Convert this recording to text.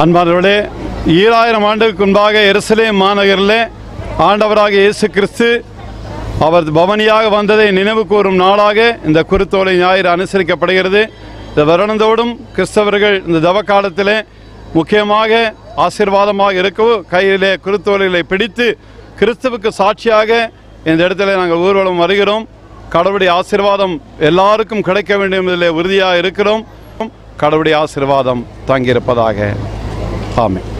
அன்பானவர்களே ஈராயிரம் ஆண்டுக்கு முன்பாக எருசலேம் மாநகரில் ஆண்டவராக இயேசு கிறிஸ்து அவர் பவனியாக வந்ததை நினைவு கூறும் நாளாக இந்த குருத்தோலை ஞாயிறு அனுசரிக்கப்படுகிறது இந்த வருடந்தோடும் கிறிஸ்தவர்கள் இந்த தவ காலத்திலே முக்கியமாக ஆசீர்வாதமாக இருக்கவும் கையிலே குருத்தோலைகளை பிடித்து கிறிஸ்துவுக்கு சாட்சியாக இந்த இடத்துல நாங்கள் ஊர்வலம் வருகிறோம் கடவுளுடைய ஆசீர்வாதம் எல்லாருக்கும் கிடைக்க வேண்டும் என்பதில் உறுதியாக இருக்கிறோம் கடவுளுடைய ஆசீர்வாதம் தங்கியிருப்பதாக ஆமென்